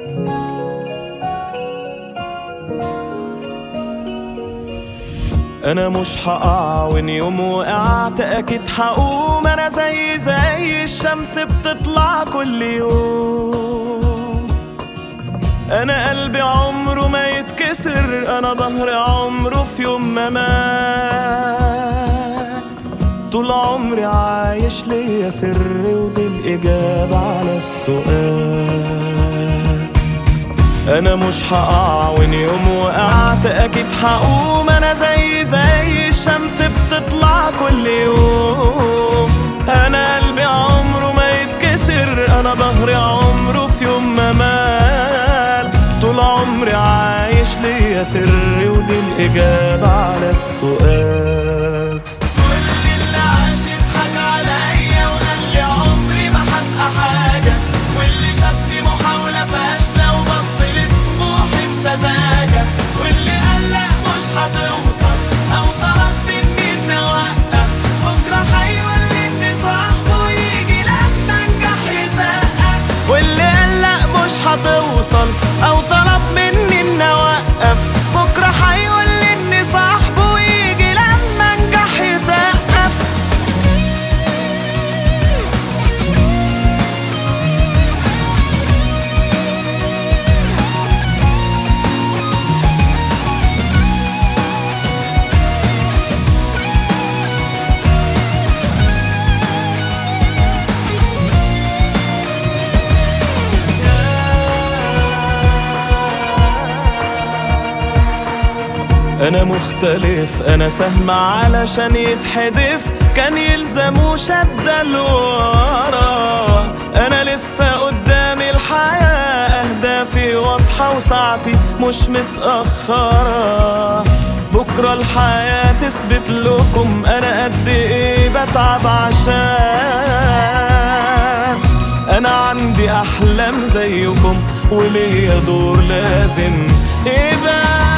انا مش هقع وان يوم وقعت اكيد هقوم انا زي زي الشمس بتطلع كل يوم انا قلبي عمره ما يتكسر انا ظهري عمره في يوم ما مات طول عمري عايش ليا سر ودي الاجابه على السؤال انا مش هقع وان يوم وقعت اكيد هقوم انا زي زي الشمس بتطلع كل يوم انا قلبي عمره ما يتكسر انا ظهري عمره في يوم ما مال طول عمري عايش ليا سر ودي الاجابه على السؤال كل اللي عاش يضحك عليا وقال لي عمري ما هبقى حاجة واللي شافني محاولة فاشلة وبص لطموحي بسذاجة واللي قال لا مش هتوصل أو طلب مني إني أوقف بكرة هيولدني صاحبه ويجي لما أنجح يسقف واللي قال لا مش هتوصل او طلب مني اني اوقف بكره هيولدني صاحبه ويجي لما انجح يسقف انا مختلف انا سهم علشان يتحدف كان يلزمه شدة لورا انا لسه قدامي الحياة اهدافي واضحة وساعتي مش متأخرة بكرة الحياة تثبت لكم انا قد ايه بتعب عشان انا عندي احلام زيكم وليا دور لازم يبقى